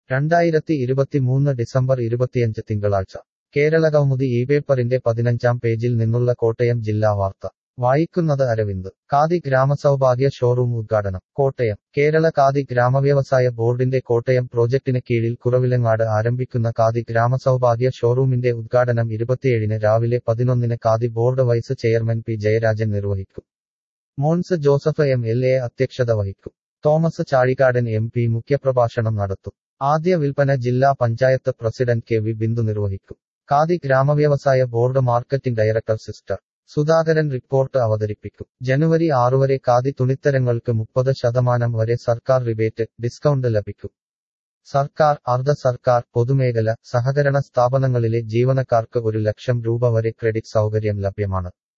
രണ്ടായിരത്തി ഇരുപത്തിമൂന്ന് ഡിസംബർ ഇരുപത്തിയഞ്ച് തിങ്കളാഴ്ച കേരള കൗമുദി ഈ പേപ്പറിന്റെ പതിനഞ്ചാം പേജിൽ നിന്നുള്ള കോട്ടയം ജില്ലാ വാർത്ത വായിക്കുന്നത് അരവിന്ദ് ഖാദി ഗ്രാമസൗഭാഗ്യ ഷോറൂം ഉദ്ഘാടനം കോട്ടയം കേരള ഖാദി ഗ്രാമവ്യവസായ ബോർഡിന്റെ കോട്ടയം പ്രോജക്ടിന് കീഴിൽ കുറവിലങ്ങാട് ആരംഭിക്കുന്ന ഖാദി ഗ്രാമസൗഭാഗ്യ ഷോറൂമിന്റെ ഉദ്ഘാടനം ഇരുപത്തിയേഴിന് രാവിലെ പതിനൊന്നിന് Khadi board vice chairman P Jayarajan നിർവഹിക്കും Mons Joseph M L A അധ്യക്ഷത വഹിക്കും തോമസ് ചാഴികാടൻ എം പി മുഖ്യപ്രഭാഷണം നടത്തും ആദ്യ വിൽപ്പന ജില്ലാ panchayat president K V Bindu നിർവഹിക്കും ഖാദി ഗ്രാമവ്യവസായ board marketing director sister Sudhakaran report അവതരിപ്പിക്കും ജനുവരി ആറു വരെ ഖാദി തുണിത്തരങ്ങൾക്ക് മുപ്പത് ശതമാനം വരെ സർക്കാർ റിബേറ്റ് ഡിസ്കൗണ്ട് ലഭിക്കും സർക്കാർ അർദ്ധ സർക്കാർ പൊതുമേഖല സഹകരണ സ്ഥാപനങ്ങളിലെ ജീവനക്കാർക്ക് ഒരു ലക്ഷം രൂപ വരെ ക്രെഡിറ്റ് സൗകര്യം ലഭ്യമാണ്